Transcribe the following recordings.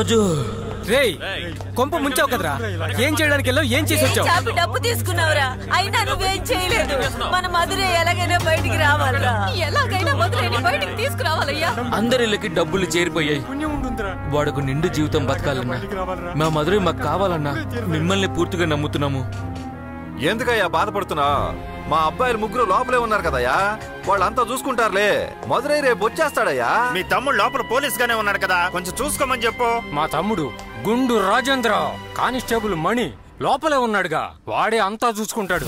రాజు రేయ్ కొంప ముంచావు కదరా ఏం చేయడానికి వెళ్ళావు ఏం చేసి వచ్చావు చాపి డబ్బు తీసుకున్నావురా అయినా నువ్వేం చేయలేదు మన మధుரை ఎలాగైనా బయటికి రావాలరా ఎలాగైనా మధురైని బయటికి తీసుకురావాలయ్యా అందరిళ్ళకి డబ్బులు చేరిపోయాయి వాడుకు నిండు జీవితం బతకాలన్నా మా మధురై మాకు కావాలన్నా మిమ్మల్ని పూర్తిగా నమ్ముతున్నాము ఎందుకయ్యా బాధపడుతున్నా మా అబ్బాయిలు ముగ్గురు లోపలే ఉన్నారు కదయ్యా వాళ్ళంతా చూసుకుంటారులే మధురై రేపు వచ్చేస్తాడయ్యా మీ తమ్ముడు లోపల పోలీస్ గానే ఉన్నాడు కదా కొంచెం చూసుకోమని చెప్పు మా తమ్ముడు గుండు రాజేంద్ర కానిస్టేబుల్ మణి లోపలే ఉన్నాడుగా వాడే అంతా చూసుకుంటాడు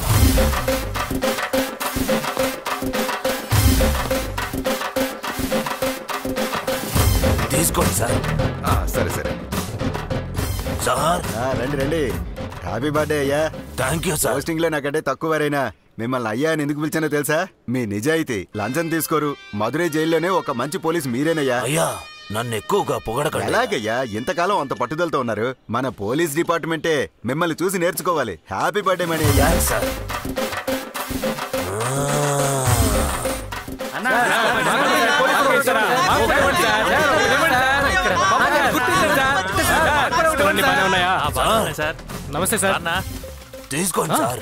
తీసుకోండి సార్ ఆ, సరే సరే సార్ ఆ, రండి రండి హ్యాపీ బర్త్డే అయ్యా థ్యాంక్ యూ సార్ పోస్టింగ్ లో నాకంటే తక్కువరైనా మిమ్మల్ని అయ్యా అని ఎందుకు పిలిచానో తెలుసా మీ నిజాయితీ లంచం తీసుకోరు మధురై జైల్లోనే ఒక మంచి పోలీస్ మీరేనయ్యా అయ్యా నన్ను ఎక్కువగా పొగడకండి ఎలాగయ్యా ఇంతకాలం అంత పట్టుదలతో ఉన్నారు మన పోలీస్ డిపార్ట్మెంటే మిమ్మల్ని చూసి నేర్చుకోవాలి హ్యాపీ బర్త్డే మణి అయ్యా సార్ ఇవన్నీ బాగానే ఉన్నాయా సార్ నమస్తే సార్ తీసుకోండి సార్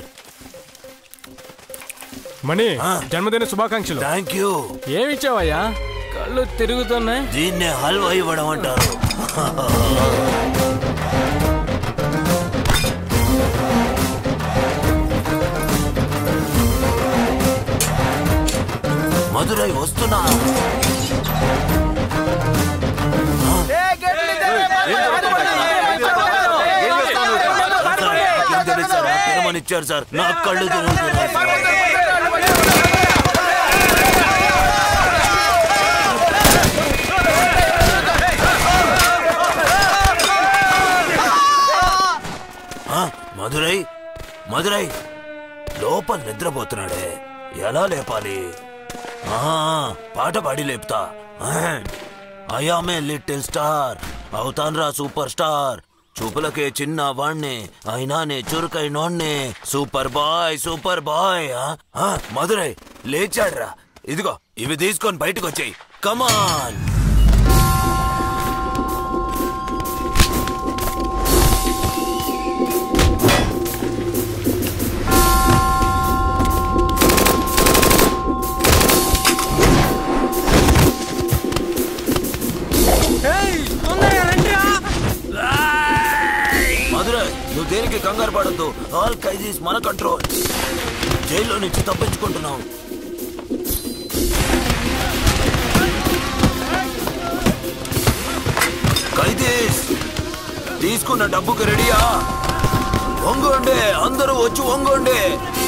మణి జన్మదిన శుభాకాంక్షలు థ్యాంక్ యూ ఏమి ఇచ్చావయ్యా కళ్ళు తిరుగుతున్నాయి దీన్నే హల్వా ఇవ్వడం అంటారు మధురై వస్తున్నా నాకేం తెలియదు సార్ నాకు తినమనిచ్చారు సార్ నా కళ్ళు తిరుగుతున్నాయి సార్. ఆ, మధురై మధురై లోపల నిద్రపోతున్నాడే ఎలా లేపాలి ఆ, పాట పాడి లేపుతా అయామే లిటిల్ స్టార్ అవుతాన్రా సూపర్ స్టార్ చూపులకే చిన్న వాణ్ణి అయినానే చురుకైనోణ్ణి సూపర్ బాయ్ సూపర్ బాయ్ ఆ? ఆ, మధురై లేచాడ్రా ఇదిగో ఇవి తీసుకొని బయటకు వచ్చాయి కమాన్ మధురై నువ్వు దేనికి కంగారు పడద్దు ఆల్ ఖైదీస్ మన కంట్రోల్ జైల్లో నుంచి తప్పించుకుంటున్నావు ఖైదీస్ తీసుకున్న డబ్బుకి రెడీయా వంగోండి అందరూ వచ్చి వంగోండి